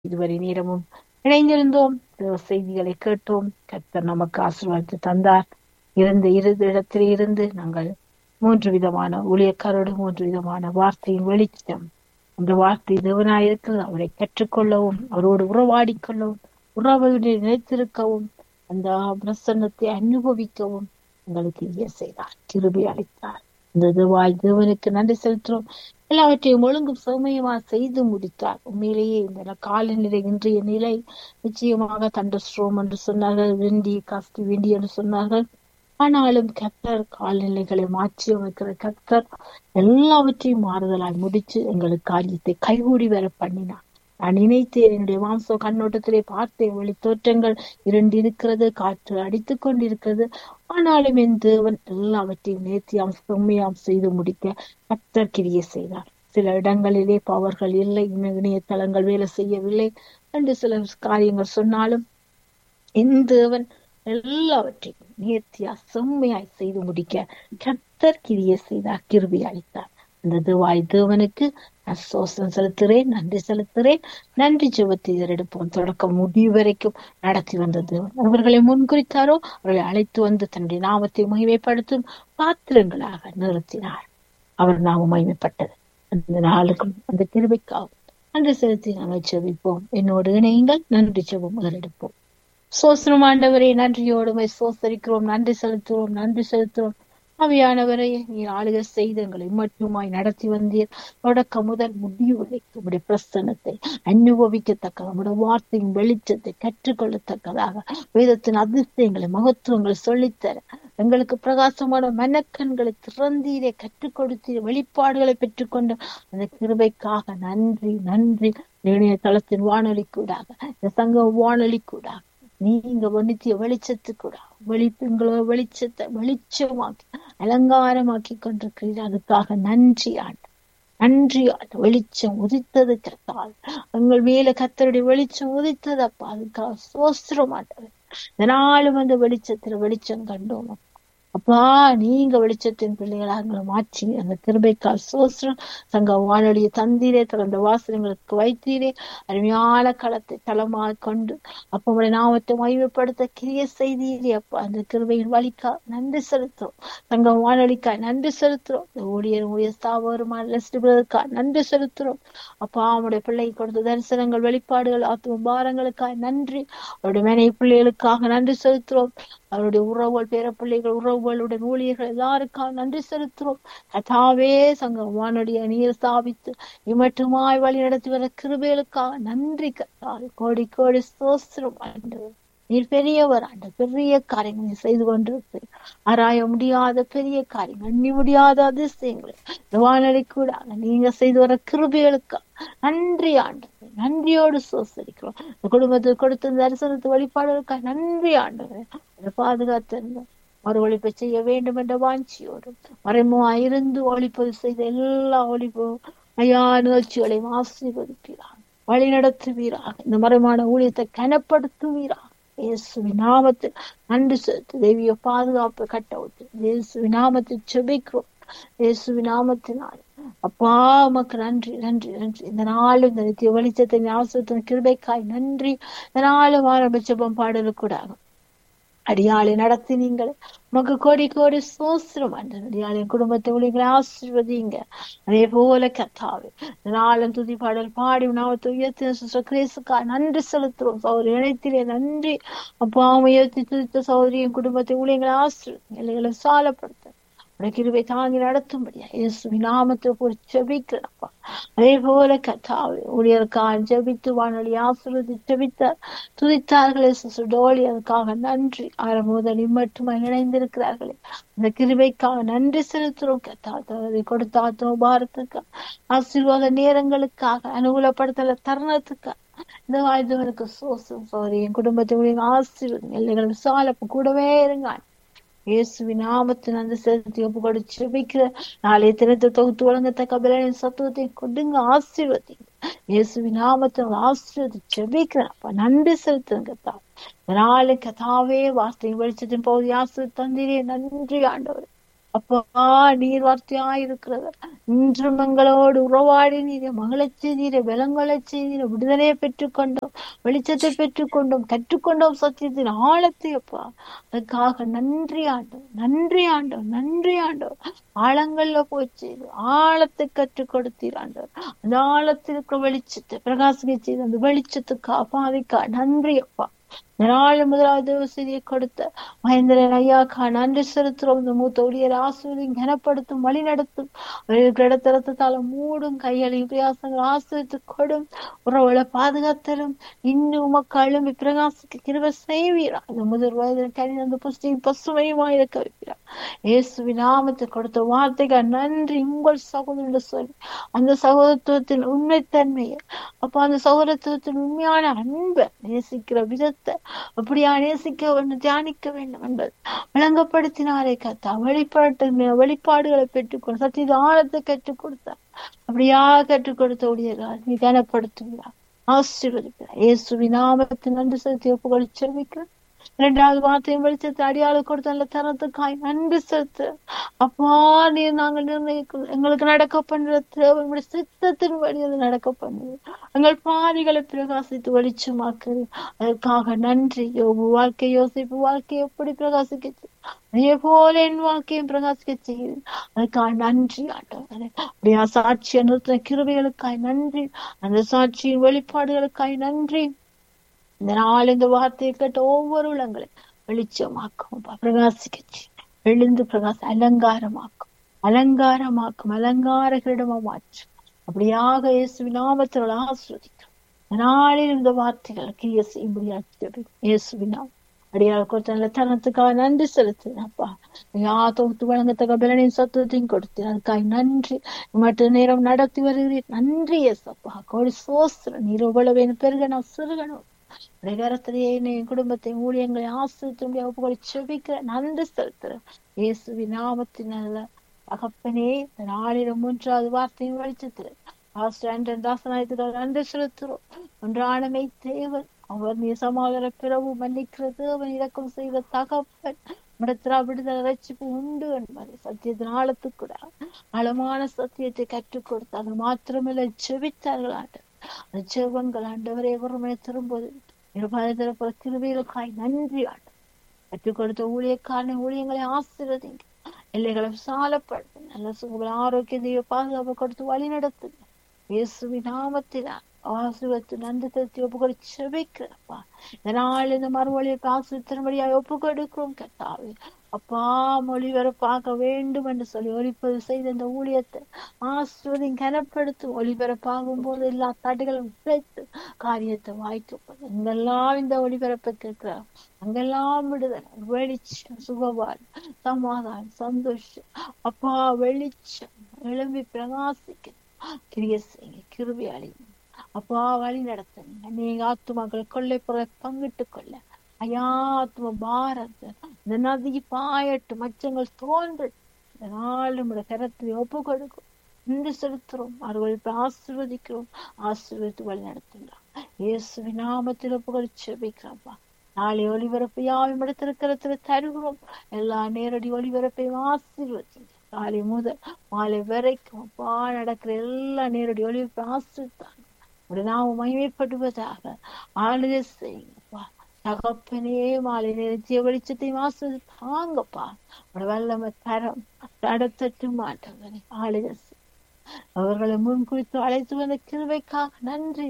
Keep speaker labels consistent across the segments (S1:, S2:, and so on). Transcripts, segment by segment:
S1: இதுவரை நேரமும் இணைந்திருந்தோம் தேவ செய்திகளை கேட்டோம் கர்த்தர் நமக்கு ஆசீர்வாதத்தை தந்தார் இருந்த இரு இடத்தில் இருந்து நாங்கள் மூன்று விதமான ஊழியக்காரோடு மூன்று விதமான வார்த்தையின் வெளிச்சம் அந்த வார்த்தை தேவனாயிருக்கிறது அவரை கற்றுக்கொள்ளவும் அவரோடு உறவாடிக் கொள்ளவும் உறவுகளை நினைத்திருக்கவும் அந்த பிரசன்னத்தை அனுபவிக்கவும் எங்களுக்கு இய செய்தார் கிருபி அளித்தார் இந்த தேவாய் தேவனுக்கு நன்றி செலுத்துறோம் எல்லாவற்றையும் ஒழுங்கும் சமயமா செய்து முடித்தார் உண்மையிலேயே இந்த காலநிலை இன்றைய நிலை நிச்சயமாக தண்டஸ்ட்ரோம் என்று சொன்னார்கள் வெண்டி காஸ்டி வெண்டி என்று சொன்னார்கள் ஆனாலும் கத்தர் கால்நிலைகளை மாற்றி அமைக்கிற கத்தர் எல்லாவற்றையும் மாறுதலாய் முடிச்சு எங்களுக்கு காரியத்தை கைகூடி வர பண்ணினார் நான் நினைத்தேன் என்னுடைய மாம்ச கண்ணோட்டத்திலே பார்த்தேன் ஒளி தோற்றங்கள் இரண்டு இருக்கிறது காற்று அடித்துக் கொண்டிருக்கிறது ஆனாலும் என் தேவன் எல்லாவற்றையும் நேர்த்தியாம் செம்மையாம் செய்து முடிக்க கத்தர் கிரிய செய்தார் சில இடங்களிலே பவர்கள் இல்லை இணையதளங்கள் வேலை செய்யவில்லை என்று சில காரியங்கள் சொன்னாலும் என் தேவன் எல்லாவற்றையும் நேர்த்தியா செம்மையாய் செய்து முடிக்க கத்தர் கிரிய செய்தார் கிருபி அளித்தார் அந்த தேவாய் தேவனுக்கு நான் சோசம் செலுத்துறேன் நன்றி செலுத்துறேன் நன்றி ஜெபத்தை எடுப்போம் தொடக்கம் முடிவு வரைக்கும் நடத்தி வந்த தேவன் அவர்களை முன்குறித்தாரோ அவர்களை அழைத்து வந்து தன்னுடைய நாமத்தை மகிமைப்படுத்தும் பாத்திரங்களாக நிறுத்தினார் அவர் நாமம் மகிமைப்பட்டது அந்த நாளுக்கும் அந்த கிருபைக்காகவும் நன்றி செலுத்தி நாங்கள் ஜெபிப்போம் என்னோடு இணையுங்கள் நன்றி ஜெபம் எடுப்போம் சோசனம் ஆண்டவரை நன்றியோடு சோசரிக்கிறோம் நன்றி செலுத்துவோம் நன்றி செலுத்துவோம் அவையானவரை நீர் ஆளுக செய்து எங்களை மட்டுமாய் நடத்தி வந்தீர் தொடக்க முதல் முடிவு வரைக்கும் உடைய பிரசனத்தை அனுபவிக்கத்தக்க நம்முடைய வார்த்தையின் வெளிச்சத்தை கற்றுக்கொள்ளத்தக்கதாக வேதத்தின் அதிசயங்களை மகத்துவங்களை சொல்லித்தர எங்களுக்கு பிரகாசமான மனக்கண்களை திறந்தீரே கற்றுக் கொடுத்தீர் வெளிப்பாடுகளை பெற்றுக்கொண்டு அந்த கிருபைக்காக நன்றி நன்றி இணையதளத்தின் வானொலி கூடாக இந்த சங்க வானொலி கூடாக நீங்க நித்திய வெளிச்சத்து கூட வெளி எங்களோட வெளிச்சத்தை வெளிச்சமாக்கி அலங்காரமாக்கி கொண்டிருக்கிறீர்கள் அதுக்காக நன்றி ஆண்டு நன்றி ஆண்டு வெளிச்சம் உதித்தது கத்தால் எங்கள் மேல கத்தருடைய வெளிச்சம் உதித்தது அப்பா அதுக்காக சோஸ்திரம் ஆண்டவர் இதனாலும் அந்த வெளிச்சத்துல வெளிச்சம் கண்டோம் அப்பா நீங்க வெளிச்சத்தின் பிள்ளைகளாக மாற்றி அந்த கிருபைக்கால் சோஸ்திரம் சங்க வானொலியை தந்தீரே திறந்த வாசனங்களுக்கு வைத்தீரே அருமையான களத்தை தளமாக கொண்டு அப்ப உடைய நாமத்தை மகிமைப்படுத்த கிரிய செய்தீரே அப்பா அந்த கிருபையின் வழிக்கா நன்றி செலுத்துறோம் சங்க வானொலிக்கா நன்றி செலுத்துறோம் இந்த ஊழியர் ஊழிய ஸ்தாபகருமா நன்றி செலுத்துறோம் அப்பா அவனுடைய பிள்ளை கொடுத்த தரிசனங்கள் வெளிப்பாடுகள் ஆத்ம பாரங்களுக்காக நன்றி அவருடைய மனை பிள்ளைகளுக்காக நன்றி செலுத்துறோம் அவருடைய உறவுகள் பேர பிள்ளைகள் உறவுகளுடன் ஊழியர்கள் எல்லாருக்காக நன்றி செலுத்துறோம் கதாவே சங்க வானொலிய நீர் ஸ்தாபித்து இமட்டுமாய் வழி நடத்தி வர கிருபைகளுக்காக நன்றி கத்தால் கோடி கோடி சோஸ்திரம் ஆண்டு நீர் பெரியவர் ஆண்டு பெரிய காரியங்களை செய்து கொண்டிருக்கு ஆராய முடியாத பெரிய காரியங்கள் எண்ணி முடியாத அதிசயங்கள் வானொலி கூட நீங்க செய்து வர கிருபைகளுக்கா நன்றி ஆண்டு நன்றியோடு சோசரிக்கிறோம் இந்த குடும்பத்துக்கு கொடுத்த தரிசனத்து வழிபாடுகளுக்காக நன்றி ஆண்டு பாதுகாத்திருந்தோம் மறு ஒழிப்பை செய்ய வேண்டும் என்ற வாஞ்சியோடும் மறைமுகா இருந்து ஒழிப்பது செய்த எல்லா ஒழிப்பு ஐயா நிகழ்ச்சிகளையும் ஆசீர்வதிப்பீராக வழி நடத்துவீராக இந்த மறைமான ஊழியத்தை கனப்படுத்துவீராக இயேசுவின் நாமத்தில் நன்றி செலுத்து தெய்வீக பாதுகாப்பு கட்டவுத்து இயேசுவின் நாமத்தில் செபிக்கிறோம் இயேசுவின் நாமத்தினால் அப்பா உமக்கு நன்றி நன்றி நன்றி இந்த நாள் இந்த நித்திய வெளிச்சத்தை ஞாபகத்தின் கிருபைக்காய் நன்றி இந்த நாளும் ஆரம்பிச்சபம் பாடலுக்கூடாகும் அடியாளை நடத்தி நீங்கள் உமக்கு கோடி கோடி சோசிரம் அடியாளின் குடும்பத்தை உங்களை ஆசிர்வதிங்க அதே போல கத்தாவே நாளும் துதி பாடல் பாடி நாமத்தை உயர்த்தி கிரேசுக்கா நன்றி செலுத்துறோம் சௌரி இணைத்திலே நன்றி அப்பா உயர்த்தி துதித்த சௌரியின் குடும்பத்தை உங்களை ஆசிர்வதிங்க எல்லைகளை சாலப்படுத்த கிருபை தாங்கி நடத்தும்படியா இயேசு நாமத்தை போய் ஜபிக்கிறப்பா அதே போல கத்தாவே ஊழியருக்காக ஜபித்து வானொலி ஆசிர்வதி ஜபித்தார் துதித்தார்களே சுடோலி அதுக்காக நன்றி ஆரம்ப முதல் மட்டும் இணைந்திருக்கிறார்களே அந்த கிருபைக்காக நன்றி செலுத்துறோம் கத்தா தகுதி கொடுத்த ஆத்ம பாரத்துக்கு ஆசீர்வாத நேரங்களுக்காக அனுகூலப்படுத்தல தருணத்துக்காக இந்த வாழ்ந்தவனுக்கு சோசம் சோரி என் குடும்பத்தை ஆசீர்வதி எல்லைகள் சாலப்பு கூடவே இருங்க இயேசுவின் நாமத்தின் அந்த சேர்த்து ஒப்பு கொடுத்து ஜெபிக்கிற நாளைய தினத்தை தொகுத்து வழங்கத்தக்க பிள்ளைகளின் சத்துவத்தை கொடுங்க ஆசீர்வதி இயேசுவின் நாமத்தை ஆசீர்வதி ஜெபிக்கிறேன் அப்ப நன்றி செலுத்துங்க நாளை கதாவே வார்த்தையின் வெளிச்சத்தின் பகுதி ஆசிரியர் தந்திரே நன்றி ஆண்டவர் அப்பா நீர் வார்த்தையாயிருக்கிறவர் இன்றும் எங்களோடு உறவாடி நீரை மகளச் செய்தீரை பலங்கொள்ளச் செய்தீரை விடுதலையை பெற்றுக்கொண்டோம் வெளிச்சத்தை பெற்றுக்கொண்டோம் கற்றுக்கொண்டோம் சத்தியத்தின் ஆழத்தை அப்பா அதுக்காக நன்றி ஆண்டோம் நன்றி ஆண்டோம் நன்றி ஆண்டோம் ஆழங்கள்ல போச்சு ஆழத்தை கற்றுக் கொடுத்தீர் ஆண்டவர் அந்த ஆழத்தில் இருக்கிற வெளிச்சத்தை பிரகாசிக்க செய்து அந்த வெளிச்சத்துக்கு அப்பாவிக்கா நன்றி அப்பா இந்த நாள் முதலாவது செய்தியை கொடுத்த மகேந்திரன் ஐயாக்கா நன்றி செலுத்துறோம் இந்த மூத்த ஊழியர் ஆசிரியர் கனப்படுத்தும் வழி நடத்தும் அவர்களுக்கு இடத்திறத்தால மூடும் கைகளையும் பிரயாசங்கள் ஆசிரியத்து கொடும் உறவுகளை பாதுகாத்தலும் இன்னும் உமக்கு அழும்பி பிரகாசிக்க கிருப செய்வீரா அந்த முதல் வயதில் கனி அந்த புஸ்தியும் பசுமையுமாய் இருக்க வைக்கிறார் இயேசுவின் நாமத்தை கொடுத்த வார்த்தைகள் நன்றி உங்கள் சகோதரன் சொல்லி அந்த சகோதரத்துவத்தின் உண்மைத்தன்மையை அப்ப அந்த சகோதரத்துவத்தின் உண்மையான அன்பை நேசிக்கிற விதத்தை அப்படியா நேசிக்க வேண்டும் தியானிக்க வேண்டும் என்பது விளங்கப்படுத்தினாரே கத்தா வெளிப்பாட்டு வெளிப்பாடுகளை பெற்றுக்கொண்டு சத்திய ஆழத்தை கற்றுக் கொடுத்தார் அப்படியா கற்றுக் கொடுத்த ஊழியர்கள் நீ கனப்படுத்துகிறார் ஆசீர்வதிக்கிறார் இயேசுவி நாமத்தின் நன்றி செலுத்தி ஒப்புகளை செல்விக்கிறார் இரண்டாவது வார்த்தையும் வெளிச்சத்தை அடியாளு கொடுத்த நல்ல தரத்துக்காய் நன்றி செலுத்து அப்பா நீர் நாங்கள் நிர்ணயிக்கும் எங்களுக்கு நடக்க பண்ற தேவை சித்தத்தின் வழி அது நடக்க பண்ணுது எங்கள் பாதைகளை பிரகாசித்து வெளிச்சமாக்குது அதற்காக நன்றி யோபு வாழ்க்கை யோசிப்பு வாழ்க்கை எப்படி பிரகாசிக்க அதே போல என் வாழ்க்கையும் பிரகாசிக்க செய்யுது அதுக்காக நன்றி ஆண்டவரே அப்படியா சாட்சியை நிறுத்தின கிருபைகளுக்காய் நன்றி அந்த சாட்சியின் வெளிப்பாடுகளுக்காய் நன்றி இந்த நாள் இந்த வார்த்தையை கேட்ட ஒவ்வொரு உள்ளங்களை வெளிச்சமாக்கும் பிரகாசிக்க எழுந்து பிரகாச அலங்காரமாக்கும் அலங்காரமாக்கும் அலங்காரகளிடமா மாற்றும் அப்படியாக இயேசு நாமத்தில் ஆஸ்வதிக்கும் நாளில் இந்த வார்த்தைகள் கிரிய செய்யும்படியாக இயேசுவினா அடியாள் கொடுத்த நல்ல தருணத்துக்காக நன்றி செலுத்தினப்பா யா தொகுத்து வழங்கத்தக்க பலனின் சத்துவத்தையும் கொடுத்தேன் அதுக்காக நன்றி மற்ற நேரம் நடத்தி வருகிறேன் நன்றி எஸ் அப்பா கோடி சோஸ்திரம் நீர் எவ்வளவு பெருகணும் சிறுகணும் பிரகாரத்திலேயே என் குடும்பத்தை ஊழியங்களை ஆசிரியத்தினுடைய ஒப்புகளை செபிக்கிற நன்றி செலுத்துறேன் இயேசுவி நாமத்தினால தகப்பனே இந்த நாளிலும் மூன்றாவது வார்த்தையும் வெளிச்சத்தில் ஆஸ்டாண்டன் தாசனாயத்துக்காக நன்றி செலுத்துறோம் ஒன்றானமை தேவன் அவர் நீ சமாதான பிறவு மன்னிக்கிற தேவன் இறக்கம் செய்த தகப்பன் மடத்திரா விடுதலை ரட்சிப்பு உண்டு என்பதை சத்தியத்தின் ஆழத்துக்கூட ஆழமான சத்தியத்தை கற்றுக் கொடுத்து அது மாத்திரமில்லை செபித்தார்கள் ஆண்டு அந்த ஜெபங்கள் ஆண்டவரே ஒருமுறை திரும்புவது இருபாலத்திறப்புற கிருபைகளுக்காய் நன்றி ஆண்டு கற்றுக் கொடுத்த ஊழியக்காரனை ஊழியங்களை ஆசீர்வதிங்க எல்லைகளை விசாலப்படுத்து நல்ல சுகங்களை ஆரோக்கியத்தையோ பாதுகாப்பு கொடுத்து வழி நடத்துங்க இயேசுவின் நாமத்தினால் ஆசிர்வத்து நன்றி தருத்தி ஒப்புக்கொடு செபிக்கிறப்பா இந்த நாள் இந்த மறுவழியை ஆசிரியத்தின்படியாக ஒப்பு கொடுக்கிறோம் கத்தாவே அப்பா ஒளிபரப்பாக வேண்டும் என்று சொல்லி ஒளிப்பது செய்த இந்த ஊழியத்தை ஆசிர்வதியும் கனப்படுத்தும் ஒளிபரப்பாகும் போது எல்லா தடைகளும் உடைத்து காரியத்தை வாய்க்கப்படும் எங்கெல்லாம் இந்த ஒளிபரப்பை கேட்கிறார் அங்கெல்லாம் விடுதலை வெளிச்சம் சுகவால் சமாதானம் சந்தோஷம் அப்பா வெளிச்சம் எழும்பி பிரகாசிக்க கிரிய செய்ய கிருபி அழியும் அப்பா வழி நடத்துங்க நீங்க ஆத்துமாக்களை கொள்ளை பொருளை பங்கிட்டு கொள்ள ஐயா ஆத்ம பாரத் இந்த நதி பாயட்டும் மச்சங்கள் தோன்று இந்த நாள் நம்முடைய கரத்தில் ஒப்பு கொடுக்கும் இன்று செலுத்துறோம் அவர்களுக்கு ஆசிர்வதிக்கிறோம் ஆசீர்வதித்து வழி நடத்துகிறோம் இயேசு நாமத்தில் ஒப்பு கொடுத்து செபிக்கிறோம்ப்பா நாளை ஒளிபரப்பு யாவும் இடத்திருக்கிறதுல தருகிறோம் எல்லா நேரடி ஒளிபரப்பையும் ஆசீர்வதிங்க காலை முதல் மாலை வரைக்கும் அப்பா நடக்கிற எல்லா நேரடி ஒளிபரப்பு ஆசிர்த்தாங்க ஒரு நாம மகிமைப்படுவதாக ஆளுகை செய்யுங்கப்பா தகப்பனே மாலை நிறுத்திய வெளிச்சத்தை வாசல் தாங்கப்பா ஒரு வல்லம தரம் நடத்தட்டு மாட்டவனே ஆளுகை அவர்களை முன் குறித்து அழைத்து வந்த கிருவைக்காக நன்றி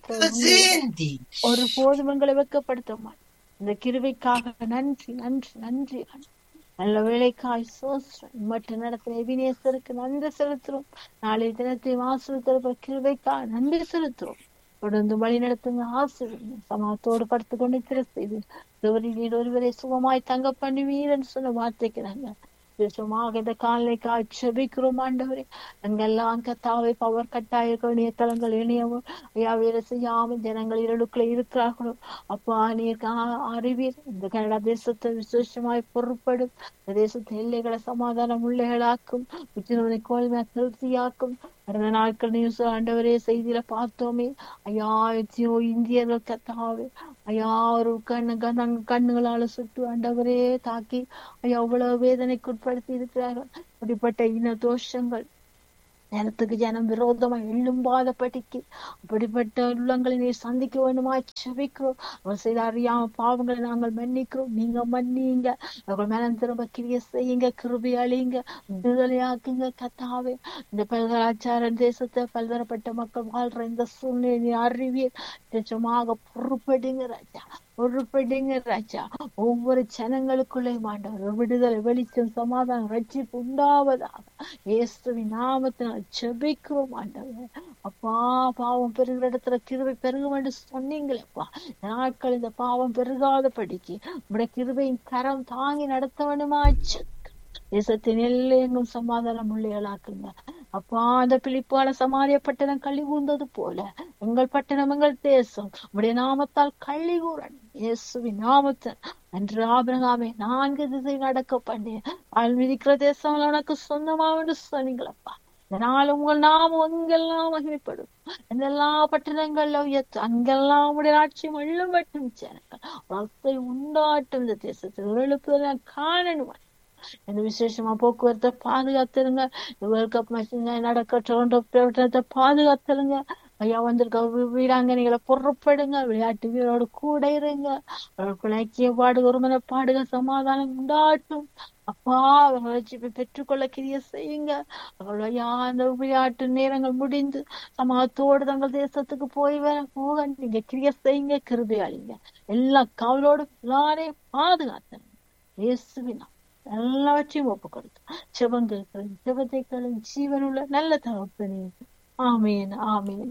S1: அழைத்த ஒரு போதும் எங்களை வெக்கப்படுத்த மாட்டோம் இந்த கிருவைக்காக நன்றி நன்றி நன்றி நல்ல வேலைக்காய் சோஸ்ரம் மற்ற நடத்தின எபினேசருக்கு நன்றி செலுத்துறோம் நாளைய தினத்தை வாசல் கிருவைக்காக நன்றி செலுத்துறோம் தொடர்ந்து வழி நடத்துங்க ஆசிரியர் சமாத்தோடு படுத்து கொண்டு திரு செய்து ஒருவரில் ஒருவரை சுகமாய் தங்க பண்ணுவீர் என்று சொன்ன வார்த்தைக்கு நாங்கள் விசேஷமாக இந்த காலை காட்சபிக்கிறோம் ஆண்டவரே அங்கெல்லாம் கத்தாவை பவர் கட்டாயிருக்க இணையதளங்கள் இணையவும் ஐயா வேலை செய்யாமல் ஜனங்கள் இருளுக்குள்ள இருக்கிறார்களோ அப்பா நீர் அறிவீர் இந்த கனடா தேசத்தை விசேஷமாய் பொருட்படும் இந்த தேசத்து எல்லைகளை சமாதானம் உள்ளைகளாக்கும் உச்சினவனை கோல்மையா திருப்தியாக்கும் கடந்த நாட்கள் நியூஸ் ஆண்டவரே செய்தியில பார்த்தோமே ஐயா எத்தனையோ இந்தியர்கள் கத்தாவே ஐயா ஒரு கண்ணு கண்ணு கண்ணுகளால சுட்டு ஆண்டவரே தாக்கி ஐயா அவ்வளவு வேதனைக்குட்படுத்தி இருக்கிறார்கள் இப்படிப்பட்ட இன தோஷங்கள் ஜனத்துக்கு ஜனம் விரோதமா எழும்பாதபடிக்கு அப்படிப்பட்ட உள்ளங்களை நீ சந்திக்க வேண்டுமா செபிக்கிறோம் அவர் செய்த அறியாம பாவங்களை நாங்கள் மன்னிக்கிறோம் நீங்க மன்னிங்க அவர்கள் மேலம் திரும்ப கிரிய செய்யுங்க கிருபி அழியுங்க விடுதலையாக்குங்க கத்தாவே இந்த பல்கலாச்சார தேசத்தை பல்வேறுபட்ட மக்கள் வாழ்ற இந்த சூழ்நிலை நீ அறிவியல் நிஜமாக பொறுப்படுங்க ராஜா பொறுப்படுங்க ராஜா ஒவ்வொரு ஜனங்களுக்குள்ளே மாண்டவர் விடுதலை வெளிச்சம் சமாதானம் ரட்சிப்பு உண்டாவதாக இயேசுவின் நாமத்தினால் ஜெபிக்கிறோம் ஆண்டவர் அப்பா பாவம் பெருகிற இடத்துல கிருபை பெருகும் என்று சொன்னீங்களேப்பா இந்த நாட்கள் இந்த பாவம் பெருகாத படிக்கு உடைய கிருபையின் கரம் தாங்கி நடத்த வேண்டுமா தேசத்தின் எல்லையெங்கும் சமாதானம் உள்ளியலாக்குங்க அப்பா அந்த பிழிப்பால சமாரிய பட்டணம் கள்ளி கூர்ந்தது போல எங்கள் பட்டணம் எங்கள் தேசம் உடைய நாமத்தால் கள்ளி கூறன் இயேசுவின் நாமத்தில் அன்று ஆபிரகாமே நான்கு திசை நடக்க பண்ணி ஆள் மிதிக்கிற தேசம் உனக்கு சொந்தமா என்று சொன்னீங்களப்பா இதனால் உங்கள் நாமம் எங்கெல்லாம் மகிமைப்படும் எல்லா பட்டணங்கள்ல உயர்த்து அங்கெல்லாம் உடைய ஆட்சி வெள்ளம் மட்டும் சேனங்கள் வளத்தை உண்டாட்டும் இந்த தேசத்தில் எழுப்புதல் காணணும் இந்த விசேஷமா போக்குவரத்தை பாதுகாத்துருங்க வேர்ல்ட் கப் மேட்ச் நடக்க டொரண்டோ பாதுகாத்துருங்க ஐயா வந்திருக்க வீராங்கனைகளை பொறுப்படுங்க விளையாட்டு வீரோடு கூட இருங்க அவர்களுக்குள்ள ஐக்கியப்பாடு ஒருமனப்பாடுக சமாதானம் உண்டாட்டும் அப்பா அவர்களை பெற்றுக்கொள்ள கிரிய செய்யுங்க அவர்கள் ஐயா அந்த விளையாட்டு நேரங்கள் முடிந்து சமாதத்தோடு தங்கள் தேசத்துக்கு போய் வர போக நீங்க கிரிய செய்யுங்க கிருபையாளிங்க எல்லா கவலோடு எல்லாரையும் பாதுகாத்துங்க இயேசுவினா எல்லாவற்றையும் ஒப்பு கொடுத்து செவங்கள் செவத்தை ஜீவனுள்ள நல்ல தகப்பனே ஆமேன் ஆமேன்